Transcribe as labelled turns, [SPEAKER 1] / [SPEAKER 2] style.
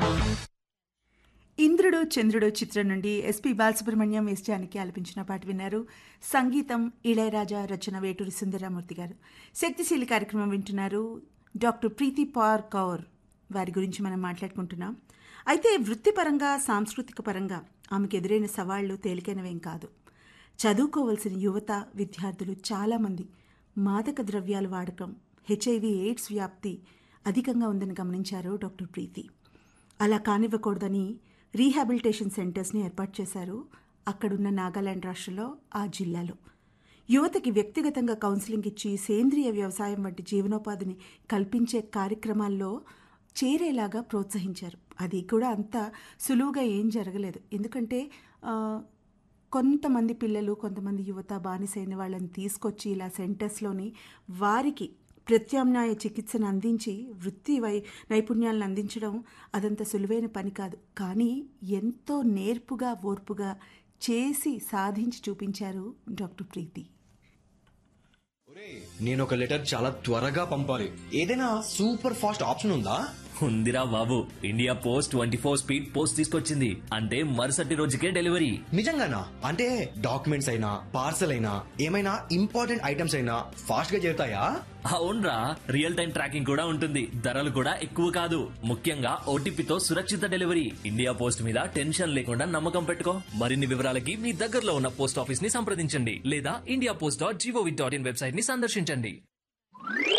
[SPEAKER 1] ఇంద్రుడు చంద్రుడు చిత్రం నుండి ఎస్పి బాలసుబ్రహ్మణ్యం ఎస్ జానకి ఆలపించిన పాట విన్నారు సంగీతం ఇళయరాజా రచన వేటూరి సుందరరామూర్తి గారు శక్తిశీలి కార్యక్రమం వింటున్నారు డాక్టర్ ప్రీతి పార్ కౌర్ వారి గురించి మనం మాట్లాడుకుంటున్నాం అయితే వృత్తిపరంగా సాంస్కృతిక పరంగా ఆమెకు ఎదురైన సవాళ్లు తేలికైనవేం కాదు చదువుకోవలసిన యువత విద్యార్థులు చాలామంది మాదక ద్రవ్యాల వాడకం హెచ్ఐవి ఎయిడ్స్ వ్యాప్తి అధికంగా ఉందని గమనించారు డాక్టర్ ప్రీతి అలా కానివ్వకూడదని రీహాబిలిటేషన్ సెంటర్స్ని ఏర్పాటు చేశారు అక్కడున్న నాగాలాండ్ రాష్ట్రంలో ఆ జిల్లాలో యువతకి వ్యక్తిగతంగా కౌన్సిలింగ్ ఇచ్చి సేంద్రియ వ్యవసాయం వంటి జీవనోపాధిని కల్పించే కార్యక్రమాల్లో చేరేలాగా ప్రోత్సహించారు అది కూడా అంత సులువుగా ఏం జరగలేదు ఎందుకంటే ఆ, కొంతమంది పిల్లలు కొంతమంది యువత బానిసైన వాళ్ళని తీసుకొచ్చి ఇలా సెంటర్స్లోని వారికి ప్రత్యామ్నాయ చికిత్సను అందించి వృత్తి వై నైపుణ్యాలను అందించడం అదంత సులువైన పని కాదు కానీ ఎంతో నేర్పుగా ఓర్పుగా చేసి సాధించి చూపించారు డాక్టర్ ప్రీతి
[SPEAKER 2] నేను ఒక లెటర్ చాలా త్వరగా పంపాలి ఏదైనా సూపర్ ఫాస్ట్ ఆప్షన్ ఉందా
[SPEAKER 3] ఉందిరా బాబు India post twenty four speed post తీసుకొచ్చింది అంటే మరుసటి రోజుకే డెలివరీ
[SPEAKER 2] నిజంగానా అంటే డాక్యుమెంట్స్ అయినా పార్సల్ అయినా ఏమైనా ఇంపార్టెంట్ ఐటమ్స్ అయినా ఫాస్ట్ గా చేరుతాయా
[SPEAKER 3] అవునరా రియల్ టైం ట్రాకింగ్ కూడా ఉంటుంది ధరలు కూడా ఎక్కువ కాదు ముఖ్యంగా ఓటీపీతో సురక్షిత డెలివరీ ఇండియా పోస్ట్ మీద టెన్షన్ లేకుండా నమ్మకం పెట్టుకో మరిన్ని వివరాలకి మీ దగ్గరలో ఉన్న పోస్ట్ ఆఫీస్ ని సంప్రదించండి లేదా India post dot G O V dot in website ని సందర్శించండి